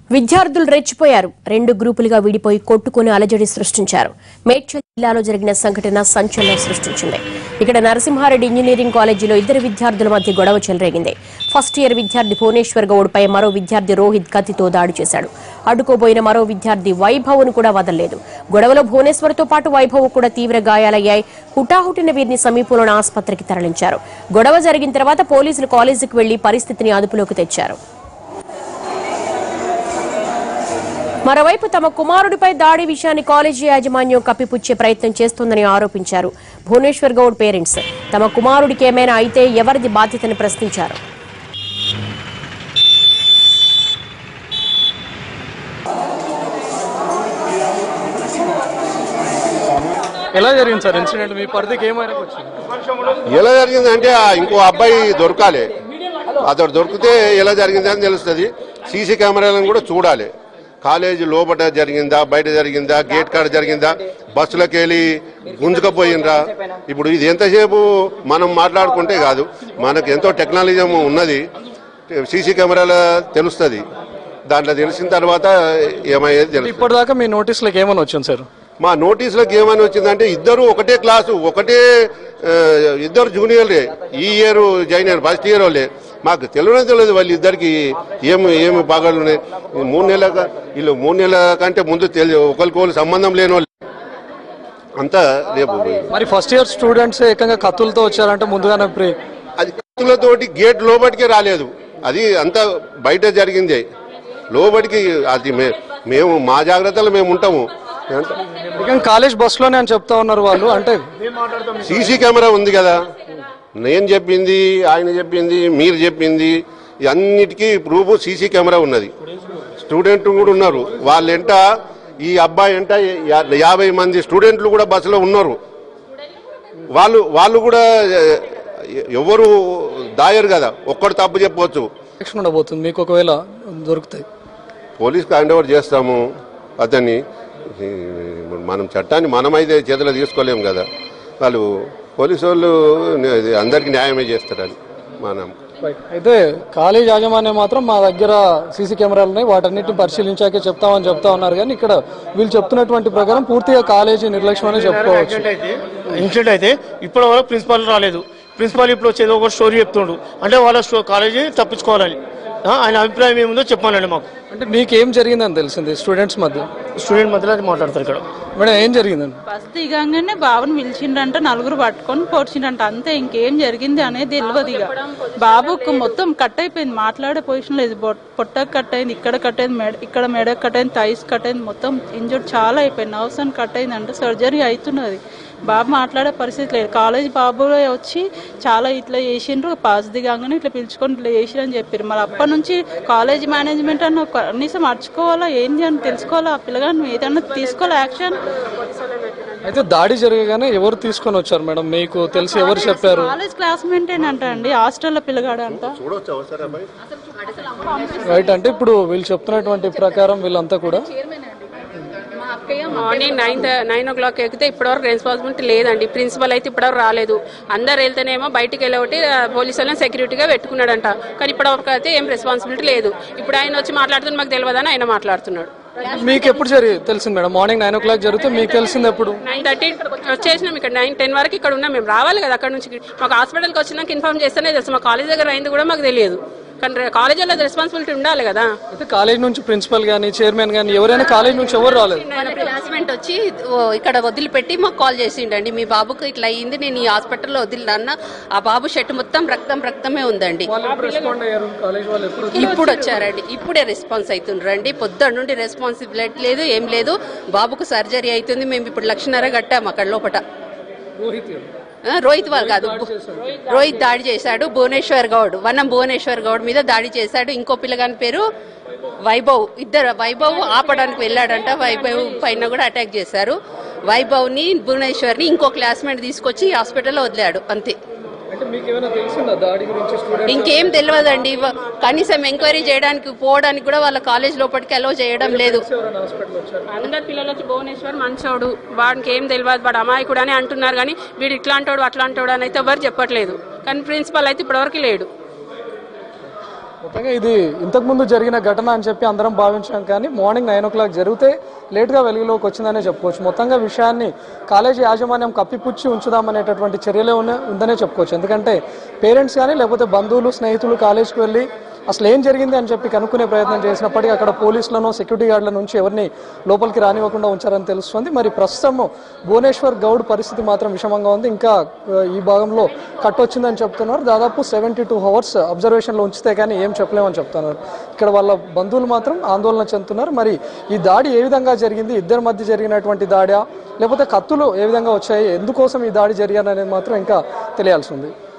విద్యార్థులు రెచ్చిపోయారు రెండు గ్రూపులుగా విడిపోయి కొట్టుకుని అలజడి సృష్టించారు మేడ్చల్ జిల్లాలో జరిగిన సంఘటన సంచలనం సృష్టించింది ఇక్కడ నరసింహారెడ్డి ఇంజనీరింగ్ కాలేజీలో ఇద్దరు విద్యార్థుల మధ్య గొడవ చెలరేగింది ఫస్ట్ ఇయర్ విద్యార్థి భువనేశ్వర్ గౌడ్పై మరో విద్యార్థి రోహిత్ కత్తితో దాడి చేశాడు అడ్డుకోబోయిన మరో విద్యార్థి వైభవ్ను కూడా వదలలేదు గొడవలో భువనేశ్వర్తో పాటు వైభవ్ కూడా తీవ్ర గాయాలయ్యాయి హుటాహుటిన వీరిని సమీపంలోని ఆసుపత్రికి తరలించారు గొడవ జరిగిన తర్వాత పోలీసులు కాలేజీకి వెళ్లి పరిస్థితిని అదుపులోకి తెచ్చారు మరోవైపు తమ కుమారుడిపై దాడి విషయాన్ని కాలేజీ యాజమాన్యం కప్పిపుచ్చే ప్రయత్నం చేస్తోందని ఆరోపించారు భువనేశ్వర్ గౌడ్ పేరెంట్స్ తమ కుమారుడికి ఏమైనా అయితే ఎవరిది బాధ్యతని ప్రశ్నించారు ఎలా జరిగింది సార్ ఇన్సిడెంట్ మీ పరిధికి ఏమైనా వచ్చింది ఎలా జరిగిందంటే ఆ ఇంకో అబ్బాయి దొరకాలి అతడు దొరికితే ఎలా జరిగింది అని తెలుస్తుంది సీసీ కెమెరాలను కూడా చూడాలి కాలేజీ లోపల జరిగిందా బయట జరిగిందా గేట్ కాడ జరిగిందా బస్సులకు వెళ్ళి గుంజుకపోయిండ్రా ఇప్పుడు ఇది ఎంతసేపు మనం మాట్లాడుకుంటే కాదు మనకు ఎంతో టెక్నాలజీ ఉన్నది సీసీ కెమెరాల తెలుస్తుంది దాంట్లో తెలిసిన తర్వాత ఏమయ్యేది తెలుస్తుంది ఇప్పటిదాకా మీ నోటీసులకు ఏమైనా వచ్చింది సార్ మా నోటీసులకు ఏమని వచ్చిందంటే ఇద్దరు ఒకటే క్లాసు ఒకటే ఆ, ఇద్దరు జూనియర్లే ఈ ఇయర్ జాయిన్ అయ్యారు ఫస్ట్ ఇయర్ వాళ్ళే మాకు తెలియనే తెలియదు వాళ్ళు ఇద్దరికి ఏమి ఏమి పాగాలు ఉన్నాయి ఈ మూడు నెలల క- వీళ్ళు మూడు నెలల కంటే ముందు తెలియదు ఒకరికొకరు సంబంధం లేని వాళ్ళు అంతా రేపు మరి ఫస్ట్ ఇయర్ స్టూడెంట్స్ ఏకంగా కత్తులతో వచ్చారంటే ముందుగానే ప్రీ అది కత్తులతోటి గేట్ లోబడికే రాలేదు అది అంతా బయట జరిగింది లోబడికి అది మే- మేము మా జాగ్రత్తలు మేము ఉంటాము ఎంత- ఏకంగా కాలేజ్ బస్సులోనే అని చెప్తా ఉన్నారు వాళ్ళు అంటే సీసీ కెమెరా ఉంది కదా నేను చెప్పింది ఆయన చెప్పింది మీరు చెప్పింది ఈ అన్నిటికీ ప్రూఫ్ సీసీ కెమెరా ఉన్నది స్టూడెంట్ కూడా ఉన్నారు వాళ్ళెంట ఈ అబ్బాయి ఎంట యా- యాభై మంది స్టూడెంట్లు కూడా బస్సులో ఉన్నారు వాళ్ళు వాళ్ళు కూడా ఎ- ఎవరు దాయరు కదా ఒక్కడు తప్పు చెప్పవచ్చు యాక్షన్ ఉండబోతుంది మీకు ఒకవేళ దొరుకుతాయి పోలీస్కి హ్యాండ్ ఓవర్ చేస్తాము అతన్ని ఈ, మనం చట్టాన్ని మనమైతే చేతిలో తీసుకోలేము కదా వాళ్ళు పోలీసు వాళ్ళు ఇది అందరికీ న్యాయమే చేస్తారని మనం అయితే కాలేజ్ యాజమాన్యం మాత్రం మా దగ్గర సీసీ కెమెరాలు ఉన్నాయి వాటన్నిటిని పరిశీలించాకే చెప్తామని చెప్తా ఉన్నారు కానీ ఇక్కడ వీళ్ళు చెప్తున్నటువంటి ప్రకారం పూర్తిగా కాలేజీ నిర్లక్ష్యం అని చెప్పుకోవచ్చు ఇన్సిడెంట్ అయితే ఇన్సిడెంట్ అయితే ఇప్పటి వరకు ప్రిన్సిపాల్ రాలేదు ప్రిన్సిపాల్ ఇప్పుడు వచ్చేది ఒక స్టోరీ చెప్తుండు అంటే వాళ్ళ స్టో- కాలేజీ తప్పించుకోవాలని ఆ, ఆయన అభిప్రాయం ఏముందో చెప్పానండి మాకు అంటే మీకేం జరిగిందని తెలిసింది స్టూడెంట్స్ మధ్య స్టూడెంట్ మధ్యలో అది మాట్లాడతారు ఇక్కడ మేడం ఏం జరిగిందండి బస్ దిగంగానే బాబుని పిలిచిండంట నలుగురు పట్టుకొని పొడిచిండంట అంతే ఇంకేం జరిగింది అనేది తెలియదు ఇక బాబుకు మొత్తం కట్ అయిపోయింది మాట్లాడే పొజిషన్ లేదు బొట్- పొట్టకు కట్ అయింది ఇక్కడ కట్ అయింది మెడ ఇక్కడ మెడ కట్ అయింది థైస్ కట్ అయింది మొత్తం ఇంజుర్డ్ చాలా అయిపోయింది నర్వ్స్ అని కట్ అయింది అంటే సర్జరీ అవుతున్నది బాబు మాట్లాడే పరిస్థితి లేదు కాలేజ్ బాబు వచ్చి చాలా ఇట్లా చేసిండ్రు పాస్ దిగాగానే ఇట్లా పిలుచుకొని ఇట్లా చేసిరు అని చెప్పారు మరి అప్పటి నుంచి కాలేజ్ మేనేజ్మెంట్ అన్న కనీసం మర్చుకోవాలా ఏంది అని తెలుసుకోవాలా ఆ పిల్లగాని ఏదన్నా తీసుకోవాలా యాక్షన్ అయితే దాడి జరగగానే ఎవరు తీసుకొని వచ్చారు మేడం మీకు తెలిసి ఎవరు చెప్పారు కాలేజ్ క్లాస్మేటేనంట అండి హాస్టల్లో పిల్లగాడు అంట రైట్ అంటే ఇప్పుడు వీళ్ళు చెప్తున్నటువంటి ప్రకారం వీళ్ళంతా కూడా morning nine nine o'clock ఎక్కితే ఇప్పటివరకు రెస్పాన్సిబిలిటీ లేదండి ప్రిన్సిపల్ అయితే ఇప్పటివరకు రాలేదు అందరు వెళ్తేనేమో బయటికి వెళ్ళబట్టి పోలీసు వాళ్ళని సెక్యూరిటీగా పెట్టుకున్నాడంట కానీ ఇప్పటివరకు అయితే ఏం రెస్పాన్సిబిలిటీ లేదు ఇప్పుడు ఆయన వచ్చి మాట్లాడుతున్న మాకు తెలియదని ఆయన మాట్లాడుతున్నాడు మీకు ఎప్పుడు జరిగి తెలిసింది madam morning nine o'clock జరిగితే మీకు తెలిసింది ఎప్పుడు నైన్ థర్టీ వచ్చేసినాం ఇక్కడ నైన్ టెన్ వరకు ఇక్కడ ఉన్నాం మేము రావాలి కదా అక్కడ నుంచి మాకు హాస్పిటల్కి వచ్చినాక ఇన్ఫార్మ్ చేస్తేనే తెలుసు మా కాలేజ్ దగ్గర అయింది కూడా మాకు తెలియదు కానీ కాలేజ్ వాళ్ళ రెస్పాన్సిబిలిటీ ఉండాలి కదా అయితే కాలేజ్ నుంచి ప్రిన్సిపల్ గానీ చైర్మన్ గానీ ఎవరైనా కాలేజ్ నుంచి ఎవరు రాలేదు వాళ్ళ క్లాస్మేట్ వచ్చి ఓ, ఇక్కడ వదిలిపెట్టి మాకు కాల్ చేసిండండి మీ బాబుకి ఇట్లా అయ్యింది నేను ఈ హాస్పిటల్లో వదిలినా ఆ బాబు షర్ట్ మొత్తం రక్తం రక్తమే ఉందండి రెస్పాండ్ అయ్యారు కాలేజ్ వాళ్ళు ఎప్పుడు ఇప్పుడు వచ్చారండి ఇప్పుడే రెస్పాన్స్ అవుతుండ్రండి పొద్దున్న నుండి రెస్పాన్సిబిలిటీ లేదు ఏం లేదు బాబుకు సర్జరీ అవుతుంది మేము ఇప్పుడు లక్షన్నర కట్టాము అక్కడ లోపట రోహిత్ ఆ, రోహిత్ వాళ్ళు కాదు రోహిత్ దాడి చేశాడు భువనేశ్వర్ గౌడ్ వనం భువనేశ్వర్ గౌడ్ మీద దాడి చేశాడు ఇంకో పిల్లగాని పేరు వైభవ్ ఇద్దరు వైభవ్ ఆపడానికి వెళ్ళాడంట వైభవ్ పైన కూడా అటాక్ చేశారు వైభవ్ని భువనేశ్వర్ని ఇంకో క్లాస్మేట్ తీసుకొచ్చి హాస్పిటల్లో వదిలాడు అంతే అంటే మీకు ఏమైనా తెలిసిందా దాడి గురించి స్టూడెంట్ ఇంకేం తెలియదండి వ- కనీసం ఎంక్వైరీ చేయడానికి పోవడానికి కూడా వాళ్ళ కాలేజ్ లోపలికి అలో చేయడం లేదు హాస్పిటల్ వచ్చారు అందరు పిల్లలు వచ్చి భువనేశ్వర్ మంచోడు వాడికి ఏం తెలియదు వాడు అమాయకుడు అని అంటున్నారు కానీ వీడు ఇట్లాంటోడు అట్లాంటోడు అని అయితే ఎవరు చెప్పట్లేదు కానీ ప్రిన్సిపల్ అయితే ఇప్పటివరకు లేడు మొత్తంగా ఇది ఇంతకుముందు జరిగిన ఘటన అని చెప్పి అందరం భావించాం కానీ మార్నింగ్ నైన్ ఓ క్లాక్ జరిగితే లేట్గా వెలుగులోకి వచ్చిందనే చెప్పుకోవచ్చు మొత్తంగా విషయాన్ని కాలేజీ యాజమాన్యం కప్పిపుచ్చి ఉంచుదామనేటటువంటి చర్యలే ఉన్న ఉందనే చెప్పుకోవచ్చు ఎందుకంటే పేరెంట్స్ కానీ లేకపోతే బంధువులు స్నేహితులు కాలేజీకి వెళ్ళి అసలు ఏం జరిగింది అని చెప్పి కనుక్కునే ప్రయత్నం చేసినప్పటికీ అక్కడ పోలీసులను సెక్యూరిటీ గార్డుల నుంచి ఎవరిని లోపలికి రానివ్వకుండా ఉంచారని తెలుస్తుంది మరి ప్రస్తుతం భువనేశ్వర్ గౌడ్ పరిస్థితి మాత్రం విషమంగా ఉంది ఇంకా ఆ, ఈ భాగంలో కట్టొచ్చిందని చెప్తున్నారు దాదాపు సెవెంటీ టూ అవర్స్ అబ్జర్వేషన్లో ఉంచితే కానీ ఏం చెప్పలేమని చెప్తున్నారు ఇక్కడ వాళ్ళ బంధువులు మాత్రం ఆందోళన చెందుతున్నారు మరి ఈ దాడి ఏ విధంగా జరిగింది ఇద్దరి మధ్య జరిగినటువంటి దాడా లేకపోతే కత్తులు ఏ విధంగా వచ్చాయి ఎందుకోసం ఈ దాడి జరిగారు అనేది మాత్రం ఇంకా తెలియాల్సి ఉంది